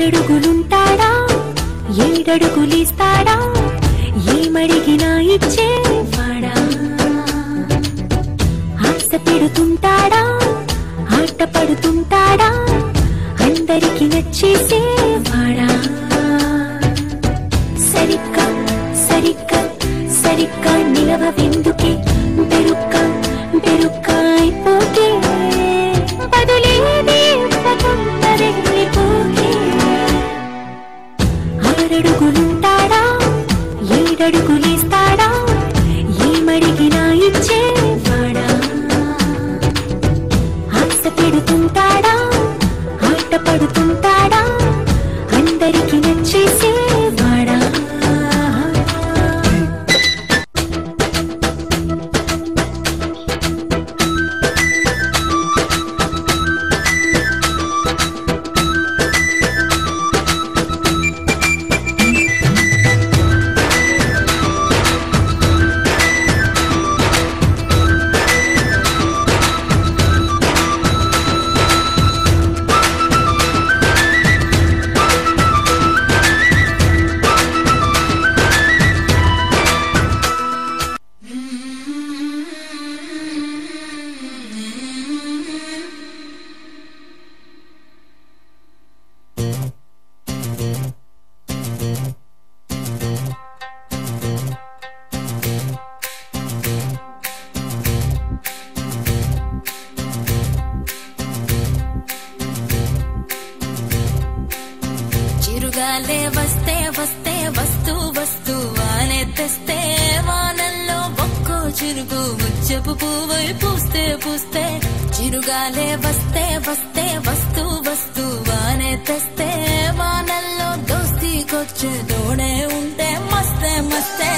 ఆరడుగులుంటాడా ఏడడుగులిస్తాడా ఏమడిగినా ఇచ్చేవాడా ఆశ పెడుతుంటాడా ఆట పడుతుంటాడా అందరికి నచ్చేసేవాడా సరిగ్గా సరిగ్గా సరిగ్గా నిలవెందుకే బెరుక్క బెరుక్క అయిపోకే బదులేది ఇవ్వకుండా వెళ్ళిపోకే ఆరడుగులుంటాడా ఏడడుగులేస్తాడా ఏమడిగినా ఇచ్చేవాడా ఆశ పెడుతుంటాడా ఆట పడుతుంటాడా అందరికి నచ్చేసేవాడా చిరుగాలే వస్తే వస్తే వస్తూ వస్తూ వానే తెస్తే వానల్లో ఒక్కో చిరుగు ముచ్చపు పువ్వై పూస్తే పూస్తే చిరుగాలే వస్తే వస్తే వస్తూ వస్తూ వానే తెస్తే వానల్లో దోస్తీకొచ్చే తోడే ఉంటే మస్తే మస్తే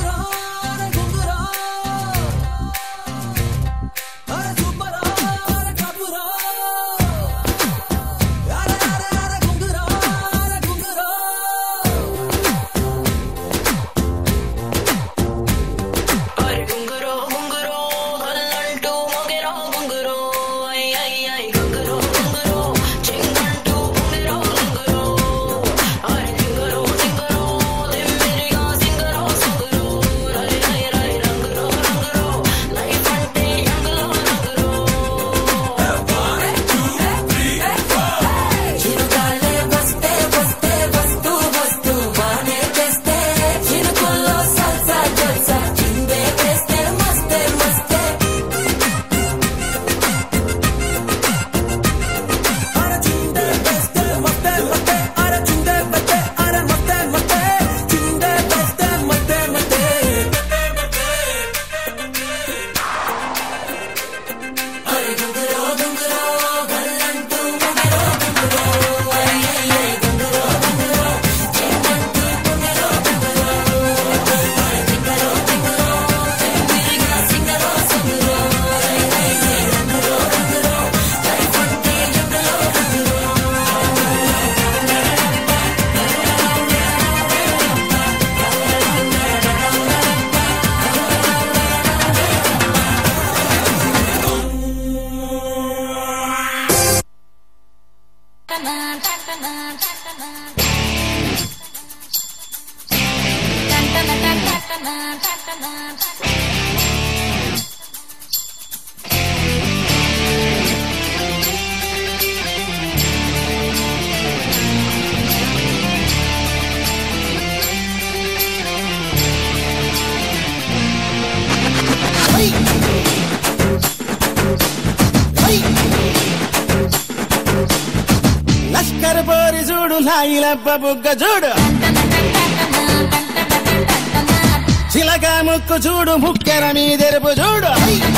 గుంగురో గుంగురో హల్లంటూ మొగెరో గుంగురో ఐ ఐ ఐ గుంగురో గుంగురో చింగంటూ గుంగురో గుంగురో ఐ గుంగురో గుంగురో దెమ్మిరిగా సింగరో సుగురో రై రై రై రంగురో రంగురో లైఫ్ అంటే యంగులో రంగురో చిరుగాలే వస్తే వస్తే వస్తూ వస్తూ బానే తెస్తే చిరుకుల్లో సల్సా జల్సా చిందే వేస్తే మస్తే మస్తే లష్కర్ పోరి చూడు లాగిలబ్బ బుగ్గ చూడు చిలక ముక్కు చూడు ముక్కెర మీదెరుపు చూడు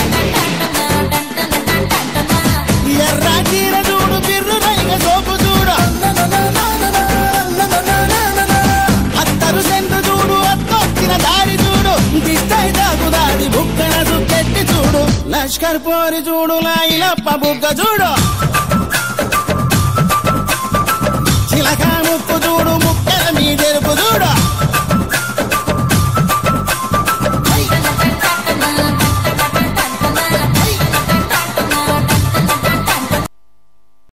ఎర్ర చీర చూడు బిర్రు రైగ సోపు చూడు అత్తరు సెంటు చూడు అత్తొచ్చిన దారి చూడు దిష్టై దాగు దాడి బుక్కన సుక్కెట్టి చూడు లష్కర్ పోరి చూడు లాగిలప్ప బుగ్గ చూడు